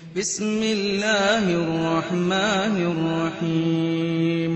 بسم الله الرحمن الرحيم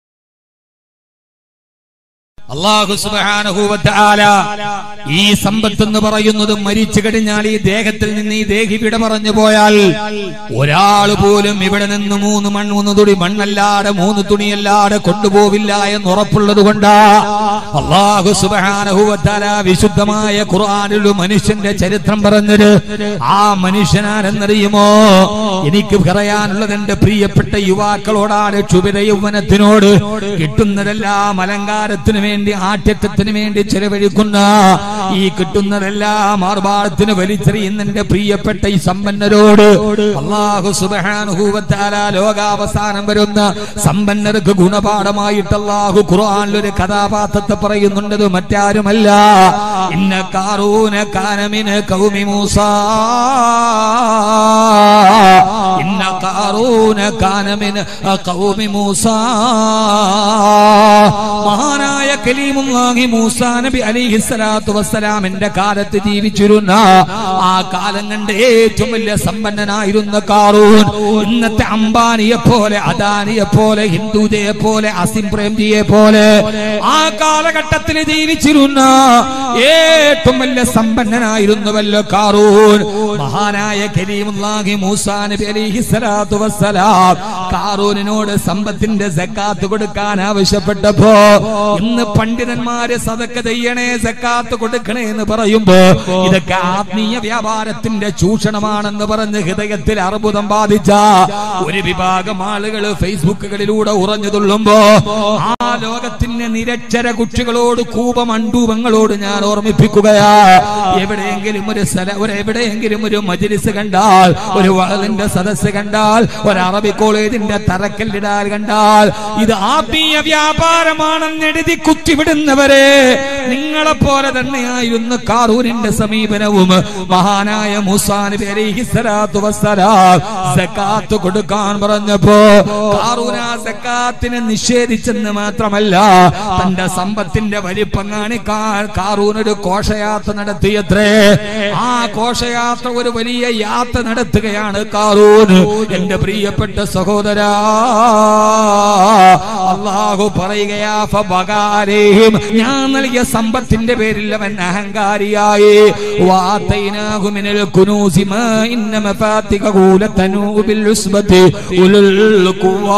അള്ളാഹു സുബാനഹൂവത്താല ഈ സമ്പത്ത് എന്ന് പറയുന്നത് മരിച്ചു കഴിഞ്ഞാൽ ഈ ദേഹത്തിൽ നിന്ന് ഈ ദേഹി വിട പറഞ്ഞു പോയാൽ ഒരാൾ പോലും ഇവിടെ നിന്ന് മൂന്ന് മൺ മൂന്ന് തുണി മണ്ണല്ലാതെ മൂന്ന് തുണിയല്ലാതെ കൊണ്ടുപോവില്ല എന്ന് ഉറപ്പുള്ളത് കൊണ്ടാ അള്ളാഹു സുബാനഹൂവത്താല വിശുദ്ധമായ ഖുർആാനിൽ മനുഷ്യന്റെ ചരിത്രം പറഞ്ഞത് ആ മനുഷ്യനാരെന്നറിയുമോ എനിക്ക് പറയാനുള്ളത് എന്റെ പ്രിയപ്പെട്ട യുവാക്കളോടാണ് ക്ഷുഭിത യൗവനത്തിനോട് കിട്ടുന്നതെല്ലാം അലങ്കാരത്തിന് വേണ്ടി ആഠ്യത്വത്തിന് വേണ്ടി ചെലവഴിക്കുന്ന ഈ കിട്ടുന്നതെല്ലാം ആർഭാടത്തിന് വലിച്ചെറിയുന്ന എന്റെ പ്രിയപ്പെട്ട ഈ സമ്പന്നരോട് അള്ളാഹു സുബാനുഭൂവത്താല ലോകാവസാനം വരുന്ന സമ്പന്നർക്ക് ഗുണപാഠമായിട്ട് അള്ളാഹു ഖുർആനിലൊരു കഥാപാത്രത്തെ പറയുന്നുണ്ടത് മറ്റാരുമല്ല ഇന്ന കാറൂന കാനമിന് കൗമി മൂസ ഇന്ന കാറൂന കാനമിന് കൗമി മൂസ മഹാനായ കലീമുല്ലാഹി മൂസാ നബി അലിഹി സ്വലാത്തു വസ്സലാമിന്റെ കാലത്ത് ജീവിച്ചിരുന്ന ആ കാലം കണ്ട് ഏറ്റവും വലിയ സമ്പന്നനായിരുന്ന കാറൂൻ ഇന്നത്തെ അംബാനിയെ പോലെ അദാനിയെ പോലെ ഹിന്ദുജയെ പോലെ അസിം പ്രേംജിയെ പോലെ ആ കാലഘട്ടത്തിൽ ജീവിച്ചിരുന്ന ഏറ്റവും വലിയ സമ്പന്നനായിരുന്നുവല്ലോ കാറൂൻ മഹാനായ കലീമുല്ലാഹി മൂസാ നബി അലിഹി സ്വലാത്തു വസ്സലാം കാറൂനിനോട് സമ്പത്തിന്റെ സക്കാത്ത് കൊടുക്കാൻ ആവശ്യപ്പെട്ടപ്പോ ഇന്ന് പണ്ഡിതന്മാര് സതക്ക ചെയ്യണേ സക്കാത്ത് കൊടുക്കണേ എന്ന് പറയുമ്പോ ഇതൊക്കെ ആത്മീയ വ്യാപാരത്തിന്റെ ചൂഷണമാണെന്ന് പറഞ്ഞ് ഹൃദയത്തിൽ അർബുദം ബാധിച്ച ഒരു വിഭാഗം ആളുകൾ ഫേസ്ബുക്കുകളിലൂടെ ഉറഞ്ഞു തുള്ളുമ്പോ ആ ലോകത്തിന്റെ നിരക്ഷര കുട്ടികളോട് കൂപമണ്ടൂപങ്ങളോട് ഞാൻ ഓർമ്മിപ്പിക്കുകയാ എവിടെയെങ്കിലും ഒരു സ്ഥല ഒരു എവിടെയെങ്കിലും ഒരു മജിലിസ് കണ്ടാൽ ഒരു വളലിന്റെ സദസ്സ് കണ്ടാൽ ഒരു അറബി കോളേജിന്റെ തറക്കല്ലിടാൽ കണ്ടാൽ ഇത് ആത്മീയ വ്യാപാരമാണെന്ന് എഴുതി കുത്തിവിടുന്നവരെ നിങ്ങളെ പോലെ തന്നെയായിരുന്നു കാറൂരിന്റെ സമീപനവും മഹാനായ മുസാനബി അലൈഹി സ്വലാത്തു വസ്സലാം സക്കാത്ത് കൊടുക്കാൻ പറഞ്ഞപ്പോ കാറൂന സക്കാത്തിനെ നിഷേധിച്ചെന്ന് മാത്രമല്ല തന്റെ സമ്പത്തിന്റെ വലിപ്പം കാണിക്കാൻ കാറൂൻ ഒരു ഘോഷയാത്ര നടത്തിയത്രേ ആ ഘോഷയാത്ര ഒരു വലിയ യാത്ര നടത്തുകയാണ് കാറൂൻ എന്റെ പ്രിയപ്പെട്ട സഹോദരാ അള്ളാഹു പറയുകയാ ഫബകാരേഹിം ഞാൻ നൽകിയ സമ്പത്തിന്റെ പേരിൽ അവൻ അഹങ്കാരിയായി വാതൈനാഹു മിനൽ കുനൂസി മാ ഇന്ന മഫാത്തിഹു ലതനൂ ബിൽ ഉസ്ബതി ഉലുൽ ഖുവാ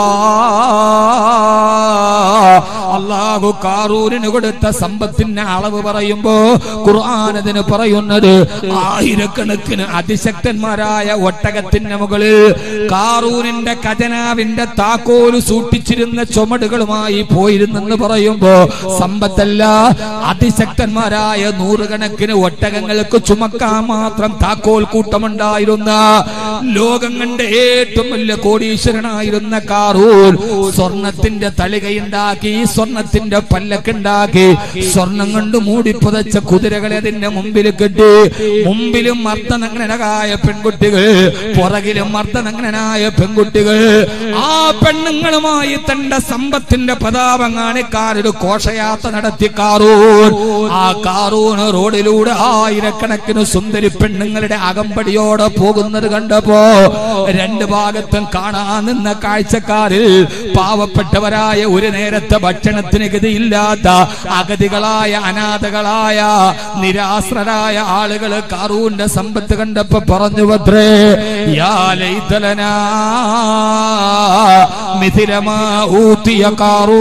അള്ളാഹു കാറൂരിന് കൊടുത്ത സമ്പത്തിന്റെ അളവ് പറയുമ്പോ ഖുർആൻ അതിന് പറയുന്നത് ആയിരക്കണക്കിന് അതിശക്തന്മാരായ ഒട്ടകത്തിന്റെ മുകളിൽ കാറൂരിന്റെ ഖജനാവിന്റെ താക്കോല് സൂക്ഷിച്ചിരുന്ന ചുമടുകളുമായി പോയിരുന്നെന്ന് പറയുമ്പോ സമ്പത്തല്ല അതിശക്തന്മാരായ നൂറുകണക്കിന് ഒട്ടകങ്ങൾക്ക് ചുമക്കാൻ മാത്രം താക്കോൽ കൂട്ടമുണ്ടായിരുന്ന ലോകം കണ്ട ഏറ്റവും വലിയ കോടീശ്വരനായിരുന്ന കാറൂർ സ്വർണത്തിന്റെ തളികയുണ്ടാക്കി സ്വർണത്തിന്റെ പല്ലക്കുണ്ടാക്കി സ്വർണം കൊണ്ട് മൂടി പുതച്ച കുതിരകളെ അതിന്റെ മുമ്പിൽ കെട്ടി മുമ്പിലും അർദ്ധനഗ്നനായ പെൺകുട്ടികൾ പുറകിലും അർദ്ധനഗ്നനായ പെൺകുട്ടികൾ ആ പെണ്ണുങ്ങളുമായി തന്റെ സമ്പത്തിന്റെ പ്രതാപം കാണിക്കാനൊരു ഘോഷയാത്ര നടത്തി കാറൂർ ആ കാറൂർ റോഡിലൂടെ ആയിരക്കണക്കിന് സുന്ദരി പെണ്ണുങ്ങളുടെ അകമ്പടിയോടെ പോകുന്നത് കണ്ടപ്പോ രണ്ട് ഭാഗത്തും കാണാൻ നിന്ന കാഴ്ചക്കാരിൽ പാവപ്പെട്ടവരായ ഒരു നേരത്തെ ഭക്ഷണത്തിന് ഗതിയില്ലാത്ത അഗതികളായ അനാഥകളായ നിരാശ്രരായ ആളുകൾ കാറൂന്റെ സമ്പത്ത് കണ്ടപ്പോ പറഞ്ഞു പത്രേ യാ ലൈതലനാ മിഥിലമാ ഊത്തിയ കാറൂ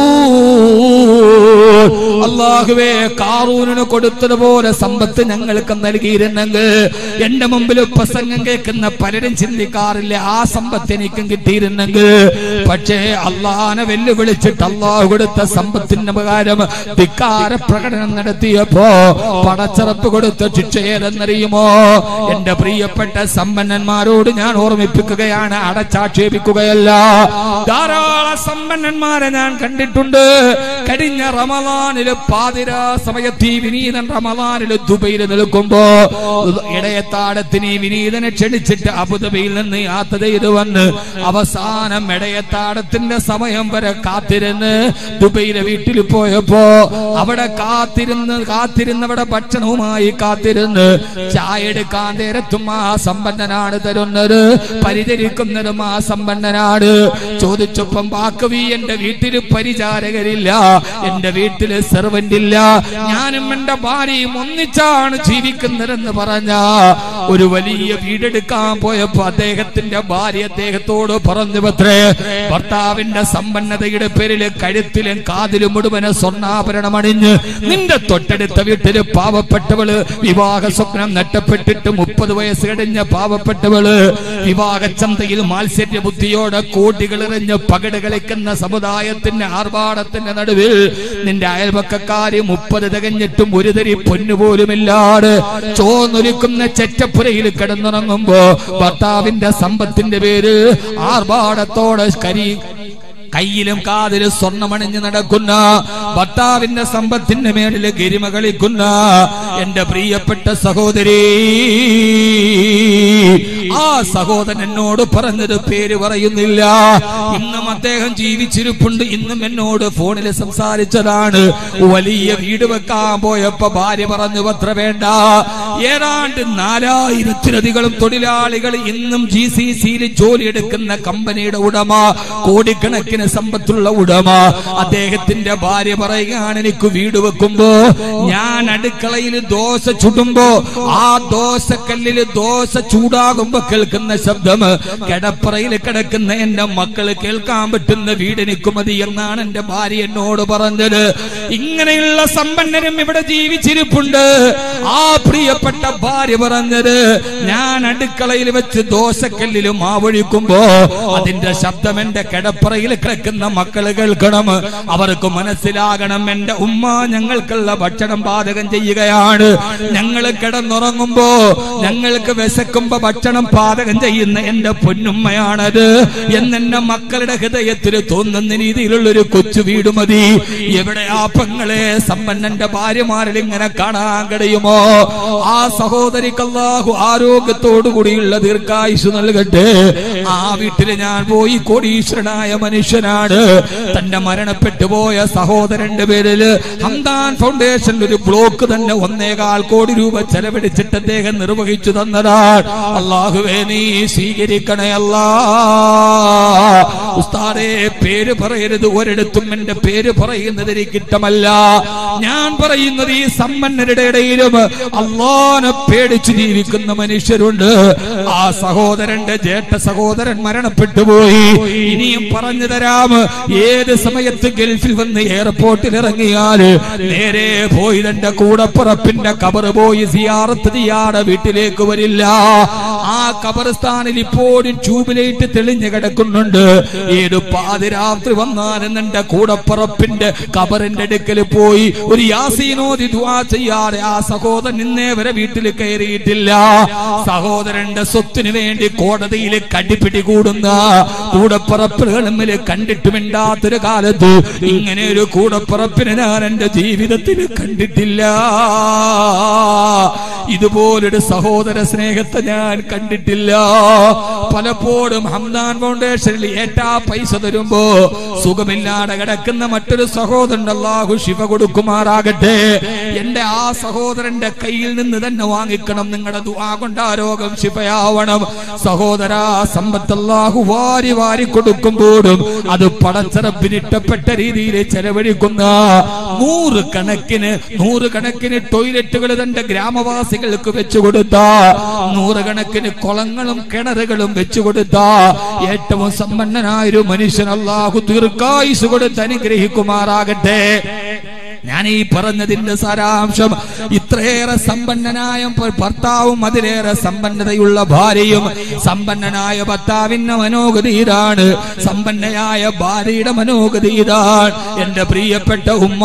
അള്ളാഹുവേ കാറൂനിന് കൊടുത്തതുപോലെ സമ്പത്ത് ഞങ്ങൾക്ക് നൽകിയിരുന്നെങ്കിൽ എന്റെ മുമ്പിൽ പ്രസംഗം കേൾക്കുന്ന പലരും ചിന്തിക്കാറില്ല ആ സമ്പത്ത് എനിക്കും കിട്ടിയിരുന്നെങ്കിൽ പക്ഷേ അള്ളാനെ വെല്ലുവിളിച്ചിട്ട് അള്ളാഹു കൊടുത്ത സമ്പത്തിന്റെ പ്രകാരം ധിക്കാര പ്രകടനം നടത്തിയപ്പോ പടച്ചറപ്പ് കൊടുത്ത ശിക്ഷ ഏതെന്നറിയുമോ എന്റെ പ്രിയപ്പെട്ട സമ്പന്നന്മാരോട് ഞാൻ ഓർമ്മിപ്പിക്കുകയാണ് അടച്ചാക്ഷേപിക്കുകയല്ല ധാരാളം സമ്പന്നന്മാരെ ഞാൻ കണ്ടിട്ടുണ്ട് കഴിഞ്ഞ റമദാനില് പാതിരാ സമയത്ത് ഈ വിനീതൻ റമദാനില് ദുബൈയിൽ നിൽക്കുമ്പോ ഇടയത്താടത്തിന് ഈ വിനീതനെ ക്ഷണിച്ച് ക്ഷണിച്ചിട്ട് അബുദാബിയിൽ നിന്ന് യാത്ര ചെയ്തു വന്ന് അവസാനം ഇടയത്താടത്തിന്റെ സമയം വരെ കാത്തിരുന്ന് ദുബൈയിലെ വീട്ടിൽ പോയപ്പോ അവിടെ കാത്തിരുന്ന് കാത്തിരുന്നവിടെ ഭക്ഷണവുമായി കാത്തിരുന്ന് ചായ എടുക്കാൻ നേരത്തും ആ സമ്പന്നനാണ് തരുന്നത് പരിചരിക്കുന്നതും ആ സമ്പന്നനാണ് ചോദിച്ചപ്പം ബാക്കവി എന്റെ വീട്ടിൽ പരിചാരകരില്ല എന്റെ വീട്ടില് സെർവന്റ് ഇല്ല ഞാനും എന്റെ ഭാര്യയും ഒന്നിച്ചാണ് ജീവിക്കുന്നതെന്ന് പറഞ്ഞ ഒരു വലിയ വീടെടുക്കാൻ പോയപ്പോ അദ്ദേഹത്തിന്റെ ഭാര്യ അദ്ദേഹത്തോട് പറഞ്ഞു പത്രേ ഭർത്താവിന്റെ സമ്പന്നതയുടെ പേരില് കഴുത്തിലും കാതിലും മുഴുവന് സ്വർണ്ണാഭരണം അണിഞ്ഞ് നിന്റെ തൊട്ടടുത്ത വീട്ടില് പാവപ്പെട്ടവള് വിവാഹ സ്വപ്നം നഷ്ടപ്പെട്ടിട്ട് മുപ്പത് വയസ്സ് കഴിഞ്ഞ പാവപ്പെട്ടവള് വിവാഹച്ചന്തയിൽ മാത്സര്യ ബുദ്ധിയോടെ കോടികൾ എറിഞ്ഞ് പകട് കളിക്കുന്ന സമുദായത്തിന്റെ ആർഭാടത്തിന്റെ നടുവിൽ നിന്റെ അയൽപക്കക്കാര് മുപ്പത് തികഞ്ഞിട്ടും ഒരു തരി പൊന്നുപോലുമില്ലാതെ ചോന്നൊലിക്കുന്ന ചെറ്റപ്പുരയിൽ കിടന്നുറങ്ങുമ്പോ ഭർത്താവിന്റെ സമ്പത്തിന്റെ പേര് ആർഭാടത്തോടെ കരി കയ്യിലും കാതിലും സ്വർണ്ണമണിഞ്ഞ് നടക്കുന്ന ഭർത്താവിന്റെ സമ്പത്തിന്റെ മേളില് ഗരിമ കളിക്കുന്ന എന്റെ പ്രിയപ്പെട്ട സഹോദരി ആ സഹോദരൻ എന്നോട് പറഞ്ഞത് പേര് പറയുന്നില്ല ഇന്നും അദ്ദേഹം ജീവിച്ചിരിപ്പുണ്ട് ഇന്നും എന്നോട് ഫോണിൽ സംസാരിച്ചതാണ് വലിയ വീട് വെക്കാൻ പോയപ്പോ ഭാര്യ പറഞ്ഞു പത്ര വേണ്ട ഏതാണ്ട് നാലായിരത്തിലധികം തൊഴിലാളികൾ ഇന്നും ജി സി സിയിൽ ജോലിയെടുക്കുന്ന കമ്പനിയുടെ ഉടമ കോടിക്കണക്കിന് സമ്പത്തുള്ള ഉടമ അദ്ദേഹത്തിന്റെ ഭാര്യ പറയുകയാണ് എനിക്ക് വീട് വെക്കുമ്പോ ഞാൻ അടുക്കളയിൽ ദോശ ചുടുമ്പോ ആ ദോശക്കല്ലിൽ ദോശ ചൂടാകുമ്പോ കേൾക്കുന്ന ശബ്ദം കിടപ്പറയിൽ കിടക്കുന്ന എന്റെ മക്കള് കേൾക്കാൻ പറ്റുന്ന വീട് എനിക്ക് മതി എന്നാണ് എന്റെ ഭാര്യ എന്നോട് പറഞ്ഞത് ഇങ്ങനെയുള്ള സമ്പന്നരും ഇവിടെ ജീവിച്ചിരിപ്പുണ്ട് ആ പ്രിയപ്പെട്ട ഭാര്യ പറഞ്ഞത് ഞാൻ അടുക്കളയിൽ വെച്ച് ദോശക്കല്ലിൽ മാവൊഴിക്കുമ്പോ അതിന്റെ ശബ്ദം എന്റെ കിടപ്പറയിൽ കിടക്കുന്ന മക്കള് കേൾക്കണം അവർക്ക് മനസ്സിലാകണം എന്റെ ഉമ്മ ഞങ്ങൾക്കുള്ള ഭക്ഷണം പാചകം ചെയ്യുകയാണ് ഞങ്ങൾ കിടന്നുറങ്ങുമ്പോ ഞങ്ങൾക്ക് വിശക്കുമ്പോ ഭക്ഷണം പാചകം ചെയ്യുന്ന എന്റെ പൊന്നുമ്മയാണത് എന്നെന്റെ മക്കളുടെ ഹൃദയത്തിൽ തോന്നുന്ന രീതിയിലുള്ള ഒരു കൊച്ചു വീട് മതി എവിടെയാ പെങ്ങളെ സമ്പന്നന്റെ ഭാര്യമാരിൽ ഇങ്ങനെ കാണാൻ കഴിയുമോ ആ സഹോദരിക്ക് അല്ലാഹു ആരോഗ്യത്തോടു കൂടിയുള്ള ദീർഘായുസ് നൽകട്ടെ ആ വീട്ടിൽ ഞാൻ പോയി കോടീശ്വരനായ മനുഷ്യനാണ് തന്റെ മരണപ്പെട്ടു പോയ സഹോദരന്റെ പേരില് ഹംദാൻ ഫൗണ്ടേഷനിൽ ഒരു ബ്ലോക്ക് തന്നെ ഒന്നേകാൽ കോടി രൂപ ചെലവഴിച്ചിട്ട് അദ്ദേഹം നിർവഹിച്ചു തന്നതാണ് അള്ളാഹുവേ നീ സ്വീകരിക്കണേ അല്ലാ ഉസ്താദേ പേര് പറയരുത് ഒരിടത്തും എന്റെ പേര് പറയുന്നത് എനിക്ക് ഇഷ്ടമല്ല ഞാൻ പറയുന്നത് ഈ സമ്പന്നരുടെ ഇടയിലും അള്ളാനെ പേടിച്ചു ജീവിക്കുന്ന മനുഷ്യരുണ്ട് ആ സഹോദരന്റെ ജേഷ്ഠ സഹോദരൻ മരണപ്പെട്ടു പോയി ഇനിയും പറഞ്ഞു തരാം ഏത് സമയത്ത് ഗൾഫിൽ വന്ന് എയർപോർട്ടിൽ ഇറങ്ങിയാൽ നേരെ പോയി തന്റെ കൂടപ്പുറപ്പിന്റെ കബർ പോയി സിയാറത്ത് ചെയ്യാതെ വീട്ടിലേക്ക് വരില്ല ആ കബർസ്ഥാനിൽ ഇപ്പോഴും ട്യൂബിലേറ്റ് തെളിഞ്ഞു കിടക്കുന്നുണ്ട് ഏത് പാതിരാത്രി വന്നാലും എന്റെ കൂടപ്പുറപ്പിന്റെ കബറിന്റെ അടുക്കൽ പോയി ഒരു യാസീനോദി ദുആ ചെയ്യാതെ ആ സഹോദരൻ ഇന്നേ വരെ വീട്ടിൽ കയറിയിട്ടില്ല സഹോദരന്റെ സ്വത്തിനു വേണ്ടി കോടതിയിൽ കടിപിടി കൂടുന്ന കൂടപ്പുറപ്പുകളിൽ കണ്ടിട്ടുമിണ്ടാത്തൊരു കാലത്ത് ഇങ്ങനെ ഒരു കൂടപ്പുറപ്പിനെ ഞാൻ എന്റെ ജീവിതത്തിൽ കണ്ടിട്ടില്ല ഇതുപോലൊരു സഹോദര സ്നേഹത്തെ ഞാൻ കണ്ടിട്ടില്ല പലപ്പോഴും ഹംദാൻ ഫൗണ്ടേഷനിൽ ഏറ്റാ പൈസ തരുമ്പോ സുഖമില്ലാതെ കിടക്കുന്ന മറ്റൊരു സഹോദരൻ അല്ലാഹു ശിവ കൊടുക്കുമാറാകട്ടെ എന്റെ ആ സഹോദരന്റെ കയ്യിൽ നിന്ന് തന്നെ വാങ്ങിക്കണം നിങ്ങളുടെ ദുആ കൊണ്ട് ആ രോഗം ശിഫയാവണം സഹോദര സമ്പത്തല്ലാഹു വാരി വാരി കൊടുക്കുമ്പോഴും അത് പടച്ചറപ്പിന് ഇഷ്ടപ്പെട്ട രീതിയിൽ ചെലവഴിക്കുന്ന നൂറ് കണക്കിന് നൂറ് കണക്കിന് ടോയ്ലറ്റുകൾ തന്റെ ഗ്രാമവാസികൾക്ക് വെച്ചു കൊടുത്ത നൂറുകണക്കിന് കുളങ്ങളും കിണറുകളും വെച്ചു കൊടുത്ത ഏറ്റവും സമ്പന്നനായ ഒരു മനുഷ്യൻ അല്ലാഹു ദീർഘായുസ് കൊടുത്ത് അനുഗ്രഹിക്കുമാറാകട്ടെ ഞാൻ ഈ പറഞ്ഞതിന്റെ സാരാംശം ഇത്രയേറെ സമ്പന്നനായ ഭ- ഭർത്താവും അതിലേറെ സമ്പന്നതയുള്ള ഭാര്യയും സമ്പന്നനായ ഭർത്താവിന്റെ മനോഗതി ഇതാണ് സമ്പന്നയായ ഭാര്യയുടെ മനോഗതി ഇതാണ് എന്റെ പ്രിയപ്പെട്ട ഉമ്മ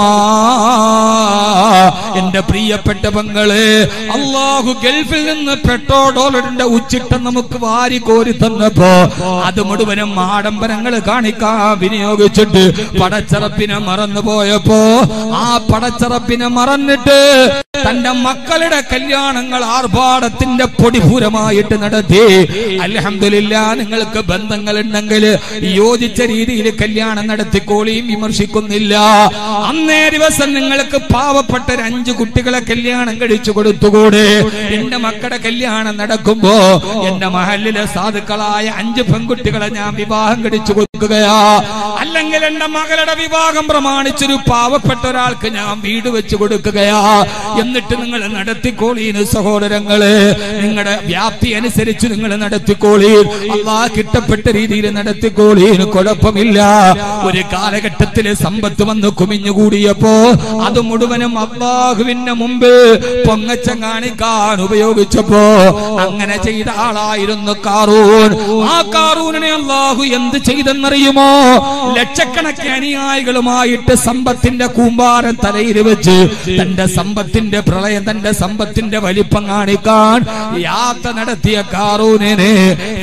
എന്റെ പ്രിയപ്പെട്ട പെങ്ങള് അള്ളാഹു ഗൾഫിൽ നിന്ന് പെട്രോൾ ഡോളറിന്റെ ഉച്ചിട്ടം നമുക്ക് വാരി കോരി തന്നപ്പോ അത് മുഴുവനും ആഡംബരങ്ങൾ കാണിക്കാൻ വിനിയോഗിച്ചിട്ട് പടച്ചറപ്പിനെ മറന്നു പോയപ്പോ ആ പടച്ചറപ്പിനെ മറന്നിട്ട് തന്റെ മക്കളുടെ കല്യാണങ്ങൾ ആർഭാടത്തിന്റെ പൊടിപൂരമായിട്ട് നടത്തി അലഹമില്ല നിങ്ങൾക്ക് ബന്ധങ്ങൾ ഉണ്ടെങ്കിൽ യോജിച്ച രീതിയിൽ കല്യാണം നടത്തിക്കോളിയും വിമർശിക്കുന്നില്ല അന്നേ ദിവസം നിങ്ങൾക്ക് പാവപ്പെട്ട ഒരു അഞ്ചു കുട്ടികളെ കല്യാണം കഴിച്ചു കൊടുത്തുകൂടെ എന്റെ മക്കളുടെ കല്യാണം നടക്കുമ്പോ എന്റെ മഹലിലെ സാധുക്കളായ അഞ്ച് പെൺകുട്ടികളെ ഞാൻ വിവാഹം കഴിച്ചു കൊടുക്കുകയാ അല്ലെങ്കിൽ എന്റെ മകളുടെ വിവാഹം പ്രമാണിച്ചൊരു പാവപ്പെട്ട ഒരാൾക്ക് ഞാൻ വീട് വെച്ച് കൊടുക്കുകയാ എന്നിട്ട് നിങ്ങൾ നടത്തിക്കോളീന് സഹോദരങ്ങള് നിങ്ങളുടെ വ്യാപ്തി അനുസരിച്ച് നിങ്ങൾ നടത്തിക്കോളീൻ അള്ളാ കിട്ടപ്പെട്ട രീതിയിൽ നടത്തിക്കോളീന് കുഴപ്പമില്ല ഒരു കാലഘട്ടത്തില് സമ്പത്ത് വന്ന് കുമിഞ്ഞുകൂടിയപ്പോ അത് മുഴുവനും അള്ളാഹുവിന്റെ മുമ്പ് പൊങ്ങച്ചം കാണിക്കാൻ ഉപയോഗിച്ചപ്പോ അങ്ങനെ ചെയ്ത ആളായിരുന്നു കാറൂൻ ആ കാറൂനെ അള്ളാഹു എന്ത് ചെയ്തെന്നറിയുമോ ലക്ഷക്കണക്കിന് അനുയായികളുമായിട്ട് സമ്പത്തിന്റെ കൂമ്പാരം തലയിൽ വെച്ച് തന്റെ സമ്പത്തിന്റെ പ്രളയം തന്റെ സമ്പത്തിന്റെ വലിപ്പം കാണിക്കാൻ യാത്ര നടത്തിയ കാറൂനെ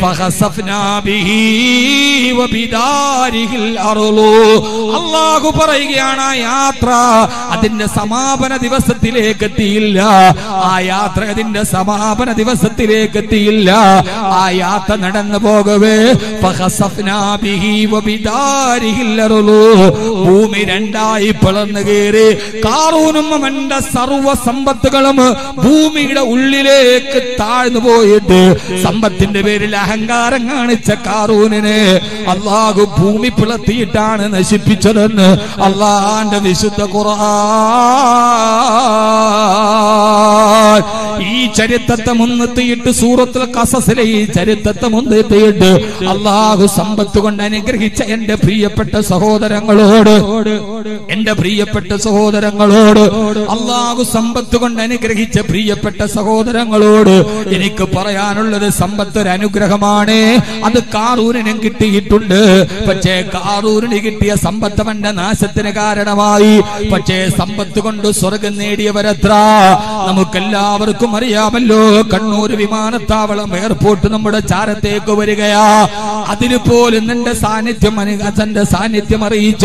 അള്ളാഹു പറയുകയാണ് ആ യാത്ര അതിന്റെ സമാപന ദിവസത്തിലേക്ക് എത്തിയില്ല ആ യാത്ര അതിന്റെ സമാപന ദിവസത്തിലേക്ക് എത്തിയില്ല ആ യാത്ര നടന്നു പോകവേ ഫഖസഫ്നാ ബിഹി വബിദാരിഹിൽ അർളു. ഭൂമി രണ്ടായി പിളർന്നു കയറി കാറൂനും അവന്റെ സർവ സമ്പത്തുകളും ഭൂമിയുടെ ഉള്ളിലേക്ക് താഴ്ന്നു പോയിട്ട് സമ്പത്തിന്റെ പേരിൽ അഹങ്കാരം കാണിച്ച കാറൂനിനെ അള്ളാഹു ഭൂമി പിളർത്തിയിട്ടാണ് നശിപ്പിച്ചതെന്ന് അള്ളാന്റെ വിശുദ്ധ ഖുർആൻ ഈ ചരിത്രത്തെ മുൻനിർത്തിയിട്ട് സൂറത്തുൽ കസസിലെ ഈ ചരിത്രത്തെ മുൻനിർത്തിയിട്ട് അള്ളാഹു സമ്പത്ത് കൊണ്ട് അനുഗ്രഹിച്ച എന്റെ പ്രിയപ്പെട്ട സഹോദരങ്ങളോട് എന്റെ പ്രിയപ്പെട്ട സഹോദരങ്ങളോട് അള്ളാഹു സമ്പത്ത് കൊണ്ട് അനുഗ്രഹിച്ച പ്രിയപ്പെട്ട സഹോദരങ്ങളോട് എനിക്ക് പറയാനുള്ളത് സമ്പത്ത് ഒരു അനുഗ്രഹമാണ് അത് കാറൂരിനും കിട്ടിയിട്ടുണ്ട് പക്ഷേ കാറൂരിന് കിട്ടിയ സമ്പത്ത് അവന്റെ നാശത്തിന് കാരണമായി പക്ഷേ സമ്പത്ത് കൊണ്ട് സ്വർഗം നേടിയവരത്ര നമുക്കെല്ലാവർക്കും അറിയാമല്ലോ കണ്ണൂർ വിമാനത്താവളം എയർപോർട്ട് നമ്മുടെ ചാരത്തേക്ക് വരികയാ അതിന് പോലും നിന്റെ സാന്നിധ്യം അനുഗന്റെ സാന്നിധ്യം അറിയിച്ച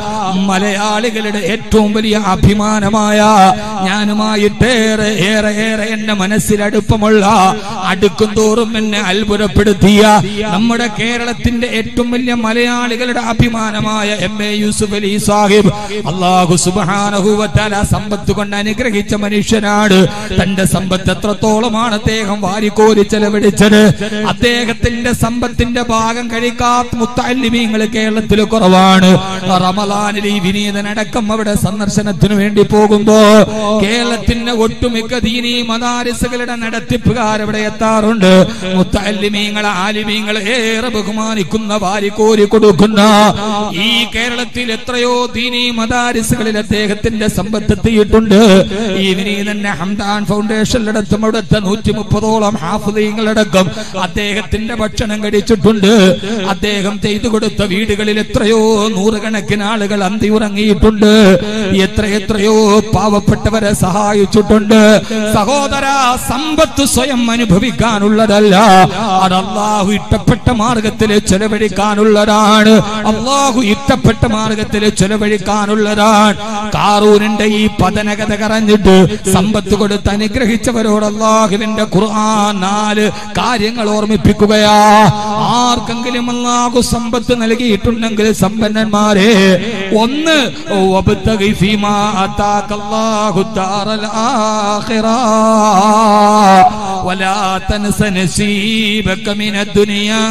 മലയാളികളുടെ ഏറ്റവും വലിയ അഭിമാനമായ ഞാനുമായിട്ടേറെ ഏറെ ഏറെ എന്റെ മനസ്സിൽ അടുപ്പമുള്ള അടുക്കും തോറും എന്നെ അത്ഭുതപ്പെടുത്തിയ നമ്മുടെ കേരളത്തിന്റെ ഏറ്റവും വലിയ മലയാളികളുടെ അഭിമാനമായ എം എ യൂസുഫ് അലി സാഹിബ് അള്ളാഹു സുബാനഹുവത്താല സമ്പത്ത് കൊണ്ട് അനുഗ്രഹിച്ച മനുഷ്യനാണ് തന്റെ സമ്പത്ത് എത്രത്തോളമാണ് അദ്ദേഹം വാരിക്കോരി ചെലവഴിച്ചത് അദ്ദേഹത്തിന്റെ സമ്പത്തിന്റെ ഭാഗം കഴിക്കാത്ത മുത്തല്ലിമീങ്ങൾ കേരളത്തിൽ കുറവാണ് റമലാനിൽ ഈ വിനീതനടക്കം അവിടെ സന്ദർശനത്തിനു വേണ്ടി പോകുമ്പോ കേരളത്തിന്റെ ഒട്ടുമിക്ക ദീനീ മദാരിസുകളുടെ നടത്തിപ്പുകാർ അവിടെ എത്താറുണ്ട് മുത്തല്ലിമീങ്ങളെ ആലിമീങ്ങളെ ഏറെ ബഹുമാനിക്കുന്ന വാരിക്കോരി കൊടുക്കുന്ന ഈ കേരളത്തിൽ എത്രയോ ദീനീ മദാരിസുകളിൽ അദ്ദേഹത്തിന്റെ സമ്പത്ത് എത്തിയിട്ടുണ്ട് ഈ വിനീതന്റെ ഹംദാൻ ഫൗണ്ടേഷനിലടക്കം അവിടുത്തെ നൂറ്റി മുപ്പതോളം ഹാഫുദീങ്ങളടക്കം അദ്ദേഹത്തിന്റെ ഭക്ഷണം കഴിച്ചിട്ടുണ്ട് അദ്ദേഹം ചെയ്തു കൊടുത്ത വീടുകളിൽ എത്രയോ നൂറുകണക്കിന് ആളുകൾ അന്തി ഉറങ്ങിയിട്ടുണ്ട് എത്ര എത്രയോ പാവപ്പെട്ടവരെ സഹായിച്ചിട്ടുണ്ട് സഹോദര സമ്പത്ത് സ്വയം അനുഭവിക്കാനുള്ളതല്ല അത് അള്ളാഹു ഇഷ്ടപ്പെട്ട മാർഗത്തിൽ ചെലവഴിക്കാനുള്ളതാണ് അള്ളാഹു ഇഷ്ടപ്പെട്ട മാർഗത്തിൽ ചെലവഴിക്കാനുള്ളതാണ് കാറൂരിന്റെ ഈ പതനകഥ കറഞ്ഞിട്ട് സമ്പത്ത് കൊടുത്ത് അനുഗ്രഹിച്ചവരോട് അള്ളാഹുവിന്റെ ഖുർആൻ നാല് കാര്യങ്ങൾ ഓർമ്മിപ്പിക്കുകയാ ആർക്കെങ്കിലും അള്ളാഹു സമ്പത്ത് നൽകിയിട്ടുണ്ടെങ്കിൽ സമ്പന്നന്മാരെ ഒന്ന് വബ്തഗി ഫീമാ ആതാകല്ലാഹു ദാറൽ ആഖിറ വലാ തൻസ നസീബക മിന ദുനിയാ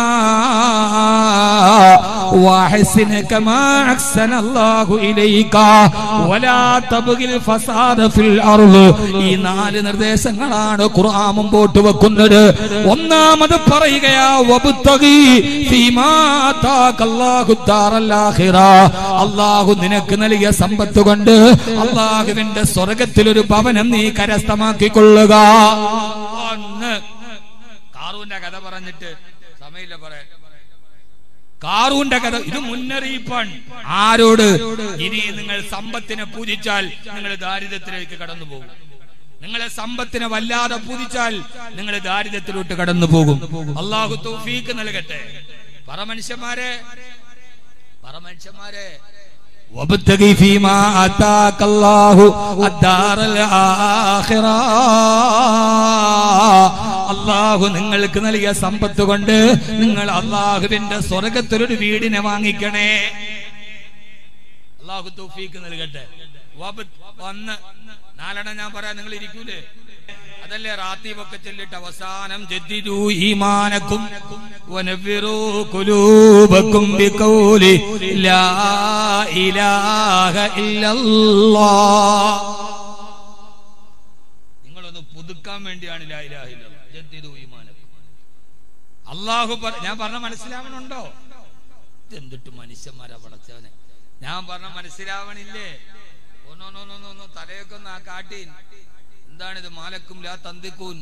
واحسن كما أحسن الله إليك ولا تبغي الفساد في الأرض ഈ നാല് നിർദ്ദേശങ്ങളാണ് ഖുർആൻ മുമ്പോട്ട് വെക്കുന്നത് ഒന്നാമത് പറയുകയാ വബ്തഗി ഫീമാ ആതാകല്ലാഹു ദാറൽ ആഖിറ അല്ലാഹു നിനക്ക് നൽകിയ സമ്പത്ത് കൊണ്ട് അല്ലാഹുവിന്റെ സ്വർഗത്തിൽ ഒരു ഭവനം നീ കരസ്ഥമാക്കിക്കൊള്ളുക ഒന്ന് കാറൂന്റെ കഥ പറഞ്ഞിട്ട് സമയമില്ല പറയാൻ കാറൂന്റെ കഥ ഇത് മുന്നറിയിപ്പാണ് ആരോട് ഇനി നിങ്ങൾ സമ്പത്തിനെ പൂജിച്ചാൽ നിങ്ങൾ ദാരിദ്ര്യത്തിലേക്ക് കടന്നു പോകും നിങ്ങളെ സമ്പത്തിനെ വല്ലാതെ പൂജിച്ചാൽ നിങ്ങൾ ദാരിദ്ര്യത്തിലോട്ട് കടന്നു പോകും അള്ളാഹു തൗഫീക്ക് നൽകട്ടെ പറ മനുഷ്യന്മാരെ പറ മനുഷ്യന്മാരെ وابتغ فيما آتاك الله الدار الآخرة അള്ളാഹു നിങ്ങൾക്ക് നൽകിയ സമ്പത്ത് കൊണ്ട് നിങ്ങൾ അള്ളാഹുവിന്റെ സ്വർഗത്തിലൊരു വീടിനെ വാങ്ങിക്കണേ അള്ളാഹു തൗഫീക്ക് നൽകട്ടെ വബ്- വന്ന് നാലെണ്ണം ഞാൻ പറയാം നിങ്ങൾ ഇരിക്കൂലേ അതല്ലേ റാത്തീബൊക്കെ ചൊല്ലിട്ട് അവസാനം ജദ്ദിദു ഈമാനക്കും വനവ്വിറൂ ഖുലൂബക്കും ബിഖൗലി ലാ ഇലാഹ ഇല്ലല്ലാഹ് നിങ്ങളൊന്ന് പുതുക്കാൻ വേണ്ടിയാണ് ലാ ഇലാഹ ഇല്ലല്ലാഹ് ജദ്ദിദു ഈമാനക്കും അള്ളാഹു പറ- ഞാൻ പറഞ്ഞ മനസ്സിലാവണുണ്ടോ എന്തിട്ട് മനുഷ്യന്മാരാ പടച്ചവനെ ഞാൻ പറഞ്ഞ മനസ്സിലാവണില്ലേ ഒന്നൊന്നൊന്നൊന്നൊന്ന് തലയൊക്കെ ഒന്ന് ആ കാട്ടീൻ എന്താണിത് മാലക്കും ലാ തന്തിക്കൂൻ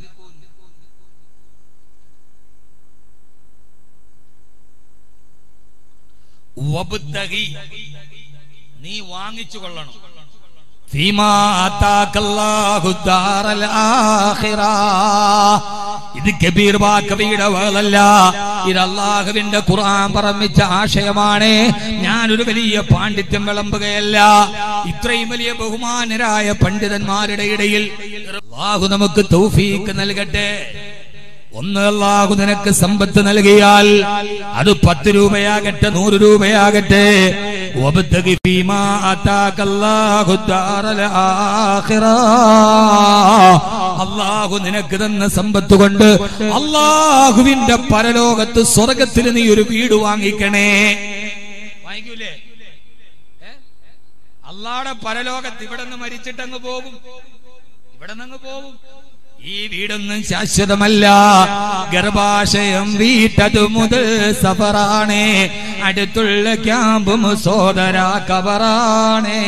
വബ്തഗി. നീ വാങ്ങിച്ചു കൊള്ളണം ഫീമാ ആതാക്കല്ലാഹു ദാറൽ ആഖിറ. ഇത് കബീർ ബാ കവിയുടെ വകലല്ല ഇത് അള്ളാഹുവിന്റെ ഖുർആൻ പറമ്മിച്ച ആശയമാണ് ഞാനൊരു വലിയ പാണ്ഡിത്യം വിളമ്പുകയല്ല ഇത്രയും വലിയ ബഹുമാനരായ പണ്ഡിതന്മാരുടെ ഇടയിൽ അള്ളാഹു നമുക്ക് തൗഫീക്ക് നൽകട്ടെ ഒന്ന് അള്ളാഹു നിനക്ക് സമ്പത്ത് നൽകിയാൽ അത് പത്ത് രൂപയാകട്ടെ നൂറ് രൂപയാകട്ടെ വബ്തഗി ഫീമാ ആതാക അല്ലാഹു ദാറൽ ആഖിറ. അള്ളാഹു നിനക്ക് തന്ന സമ്പത്ത് കൊണ്ട് അള്ളാഹുവിന്റെ പരലോകത്ത് സ്വർഗത്തിൽ നീ ഒരു വീട് വാങ്ങിക്കണേ വാങ്ങിക്കൂലേ ഏ? അള്ളാടെ പരലോകത്ത് ഇവിടെ നിന്ന് മരിച്ചിട്ടങ്ങ് പോകും ഇവിടെ നിന്ന് പോകും ഈ വീടൊന്നും ശാശ്വതമല്ല ഗർഭാശയം വീട്ടതു മുതൽ സഫറാണ് അടുത്തുള്ള ക്യാമ്പും സോദര കബറാണേ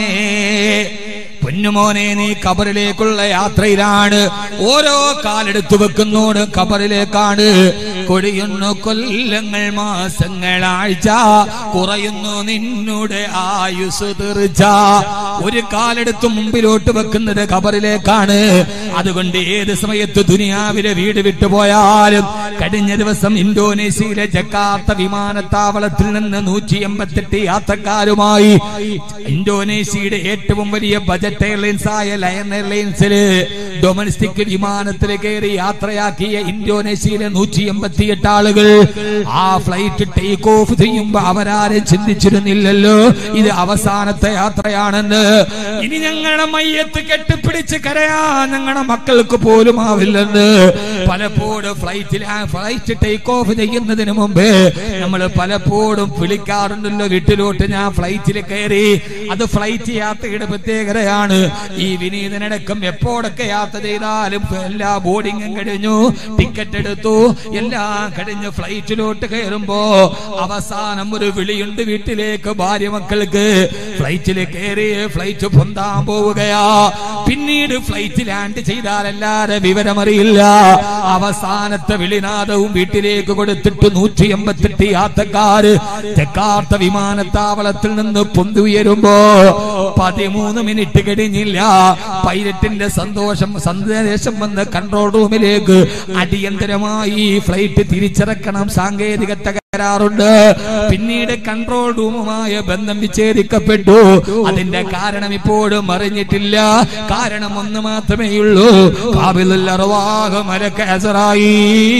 പൊന്നുമോനെ നീ കബറിലേക്കുള്ള യാത്രയിലാണ് ഓരോ കാലെടുത്തു വെക്കുന്നോട് കബറിലേക്കാണ് കൊടിയുന്നു കൊല്ലങ്ങൾ മാസങ്ങൾ ആഴ്ച കുറയുന്നു നിന്നുടെ ആയുസ് തീർച്ച ഒരു കാലെടുത്ത് മുമ്പിലോട്ട് വെക്കുന്നത് കബറിലേക്കാണ് അതുകൊണ്ട് ഏത് സമയത്ത് ദുനിയാവിലെ വീട് വിട്ടുപോയാലും കഴിഞ്ഞ ദിവസം ഇന്തോനേഷ്യയിലെ ജക്കാർത്ത വിമാനത്താവളത്തിൽ നിന്ന് നൂറ്റി എൺപത്തെട്ട് യാത്രക്കാരുമായി ഇന്തോനേഷ്യയുടെ ഏറ്റവും വലിയ ബജറ്റ് എയർലൈൻസ് ആയ ലയൺ എയർലൈൻസില് ഡൊമസ്റ്റിക് വിമാനത്തിൽ കയറി യാത്രയാക്കിയ ഇന്തോനേഷ്യയിലെ നൂറ്റി എൺപത്തിയെട്ട് ആളുകൾ ആ ഫ്ലൈറ്റ് ടേക്ക് ഓഫ് ചെയ്യുമ്പോ അവരാരും ചിന്തിച്ചിരുന്നില്ലല്ലോ ഇത് അവസാനത്തെ യാത്രയാണെന്ന് ഇനി ഞങ്ങളുടെ മയ്യത്ത് കെട്ടിപ്പിടിച്ച് കരയാൻ ഞങ്ങളുടെ മക്കൾക്ക് പോലും ആവില്ലെന്ന് പലപ്പോഴും ഫ്ലൈറ്റിൽ ഫ്ലൈറ്റ് ടേക്ക് ഓഫ് ചെയ്യുന്നതിന് മുമ്പ് നമ്മൾ പലപ്പോഴും വിളിക്കാറുണ്ടല്ലോ വീട്ടിലോട്ട് ഞാൻ ഫ്ലൈറ്റിൽ കയറി അത് ഫ്ലൈറ്റ് യാത്രയുടെ പ്രത്യേകതയാണ് ഈ വിനീതനടക്കം എപ്പോഴൊക്കെ യാത്ര ചെയ്താലും എല്ലാ ബോർഡിങ്ങും കഴിഞ്ഞു ടിക്കറ്റ് എടുത്തു എല്ലാം കഴിഞ്ഞ് ഫ്ലൈറ്റിലോട്ട് കയറുമ്പോ അവസാനം ഒരു വിളിയുണ്ട് വീട്ടിലേക്ക് ഭാര്യ മക്കൾക്ക് ഫ്ലൈറ്റിൽ കയറി ഫ്ലൈറ്റ് പൊന്താൻ പോവുകയാ പിന്നീട് ഫ്ലൈറ്റ് ലാൻഡ് ചെയ്താലല്ലാതെ വിവരമറിയില്ല അവസാനത്തെ വിളിനാദവും വീട്ടിലേക്ക് കൊടുത്തിട്ട് നൂറ്റി എൺപത്തെട്ട് യാത്രക്കാര് ജക്കാർത്ത വിമാനത്താവളത്തിൽ നിന്ന് പൊന്തുയരുമ്പോ പതിമൂന്ന് മിനിറ്റ് കഴിഞ്ഞില്ല പൈലറ്റിന്റെ സന്തോഷം സന്ദേശം വന്ന് കൺട്രോൾ റൂമിലേക്ക് അടിയന്തരമായി ഈ ഫ്ലൈറ്റ് തിരിച്ചിറക്കണം സാങ്കേതിക തകരാറുണ്ട് പിന്നീട് കൺട്രോൾ റൂമുമായ ബന്ധം വിച്ഛേദിക്കപ്പെട്ടു അതിന്റെ കാരണം ഇപ്പോഴും അറിഞ്ഞിട്ടില്ല കാരണം ഒന്ന് മാത്രമേ ഉള്ളൂ കാബിലുൽ അർവാഹ് മലക്ക് അസറായി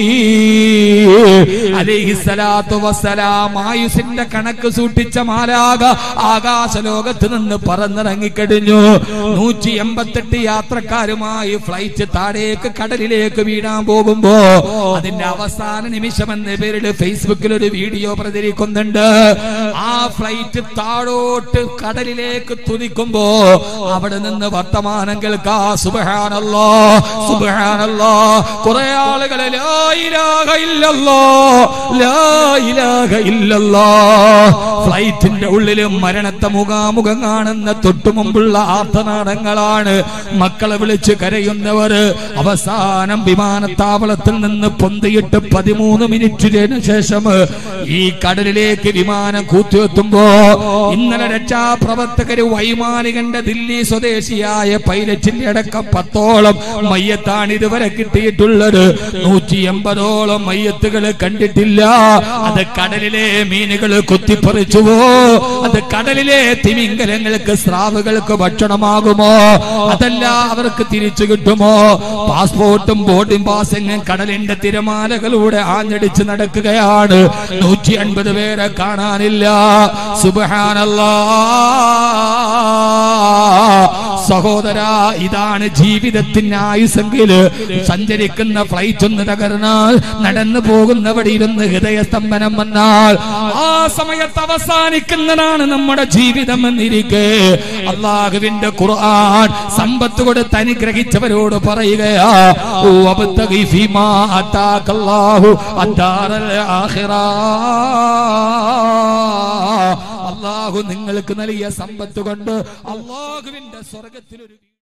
അലൈഹിസ്സലാത്തു വസ്സലാം ആയുസിന്റെ കണക്ക് സൂക്ഷിച്ച മാലാക ആകാശ ലോകത്ത് നിന്ന് പറന്നിറങ്ങിക്കഴിഞ്ഞു നൂറ്റി എൺപത്തെട്ട് യാത്രക്കാരുമായി ഫ്ലൈറ്റ് താഴേക്ക് കടലിലേക്ക് വീഴാൻ പോകുമ്പോ അതിന്റെ അവസാന നിമിഷം എന്ന പേരിൽ ഫേസ്ബുക്കിൽ ഒരു വീഡിയോ പ്രചരിക്കുന്നുണ്ട് ആ ഫ്ലൈറ്റ് താഴോട്ട് കടലിലേക്ക് തുനിക്കുമ്പോ അവിടെ നിന്ന് വർത്തമാനം കേൾക്കാ സുബഹാനല്ലോ സുബഹാനല്ലോ കുറെ ആളുകളെ ലാ ഇലാഹ ഇല്ലല്ലോ ലാ ഇലാഹ ഇല്ലല്ലോ ഫ്ലൈറ്റിന്റെ ഉള്ളിൽ മരണത്തെ മുഖാമുഖം കാണുന്ന തൊട്ടു മുമ്പുള്ള ആർത്തനാടങ്ങളാണ് മക്കളെ വിളിച്ച് കരയുന്നവർ അവസാനം വിമാനത്താവളത്തിൽ നിന്ന് പൊന്തിയിട്ട് പതിമൂന്ന് മിനിറ്റിന് ശേഷം ഈ കടലിലേക്ക് വിമാനം കൂത്തിവെത്തുമ്പോ ഇന്നലെ രക്ഷാപ്രവർത്തകര് വൈമാനികന്റെ ദില്ലി സ്വദേശിയായ പൈലറ്റിന്റെ അടക്കം പത്തോളം മയ്യത്താണ് ഇതുവരെ കിട്ടിയിട്ടുള്ളത് നൂറ്റി എൺപതോളം മയ്യത്തുകൾ കണ്ടിട്ടില്ല അത് കടലിലെ മീനുകൾ കുത്തിപ്പറിച്ചുവോ അത് കടലിലെ തിമിംഗലങ്ങൾക്ക് സ്രാവുകൾക്ക് ഭക്ഷണമാകുമോ അതല്ല അവർക്ക് തിരിച്ചു കിട്ടുമോ പാസ്പോർട്ടും ബോർഡിംഗ് പാസിംഗും കടലിന്റെ തിരമാലകളിലൂടെ ആഞ്ഞടിച്ച് നടക്കുകയാണ് നൂറ്റി അൻപത് പേരെ കാണാനില്ല സുബഹാനല്ലാ സഹോദര ഇതാണ് ജീവിതത്തിന് ആയുസെങ്കിൽ സഞ്ചരിക്കുന്ന ഫ്ലൈറ്റ് ഒന്ന് തകർന്നാൽ നടന്നു പോകുന്നവിടെ ഇരുന്ന് ഹൃദയസ്തംഭനം വന്നാൽ ആ സമയത്ത് അവസാനിക്കുന്നതാണ് നമ്മുടെ ജീവിതം എന്നിരിക്കെ അള്ളാഹുവിന്റെ ഖുർആൻ സമ്പത്ത് കൊടുത്ത് അനുഗ്രഹിച്ചവരോട് പറയുകയാ ഓ അബ്തഗി ഫീമാ അതാകല്ലാഹു അദ്ദാറൽ ആഖിറ അള്ളാഹു നിങ്ങൾക്ക് നൽകിയ സമ്പത്ത് കൊണ്ട് അള്ളാഹുവിന്റെ സ്വർഗത്തിലൊരു